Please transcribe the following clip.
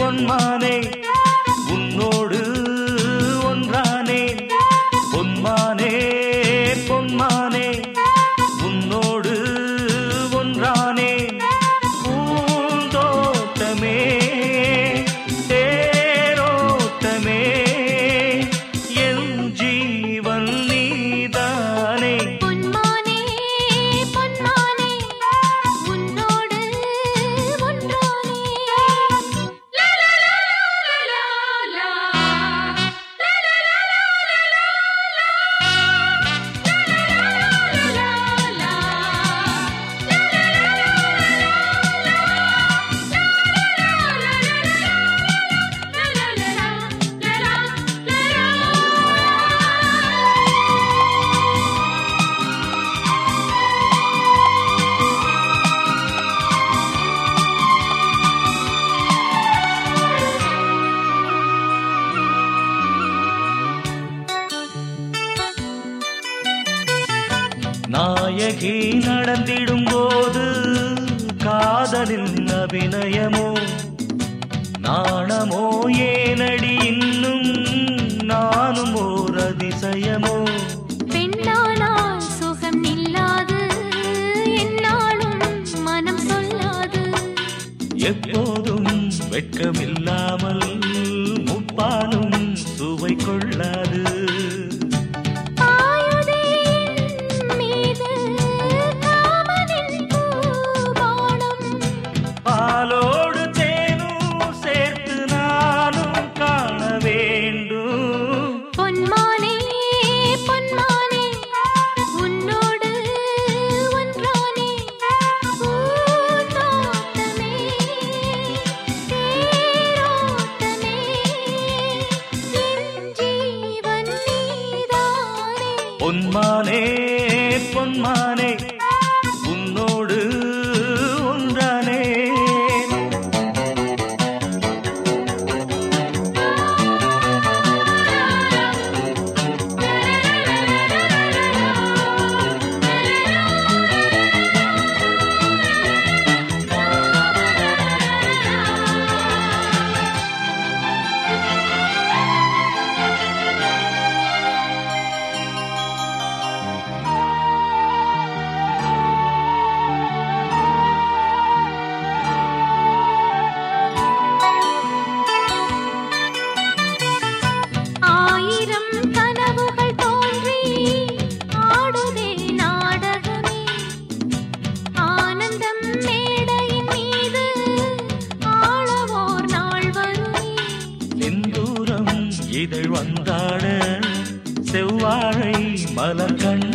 பொன்மானே உன்னோடு ஒன்றானே பொன்மானே பொன்மானே உன்னோடு ஒன்றானே பூந்தோட்டமே தேரோட்டமே என் ஜீவன் நீதானே பொன்மானே பொன்மானே உன்னோடு ஒன்றானே லா லா லா லா லா லா லா லா நாயகி நடந்திடும் போது காதலின் அபிநயமோ நாணமோ ஏனடி இன்னும் நானும் ஓர் அதிசயமோ பெண்ணானால் சுகம் நில்லாது என்னாலும் மனம் சொல்லாது எப்போதும் வெட்கமில்லாமல் முப்பாலும் சுவை கொள்ளாது ஆயுதே மீது காமனின் பூபானம் பாலோடு தேனும் சேர்த்து நானும் காண வேண்டும் பொன்மானே பொன்மானே உன்னோடு ஒன்றானே பூந்தோட்டமே தேரோட்டமே என் ஜீவன் நீதானே பொன்மானே பொன்மானே உன்னோடு ஒன்றானே ஆயிரம் கனவுகள் தோன்றி ஆடுதே நாடகமே ஆனந்தம் மேடையின் மீது ஆளவோர் நாள் வருமே செந்தூரம் இதழ் வந்தாட செவ்வாழை மலர் கண்ண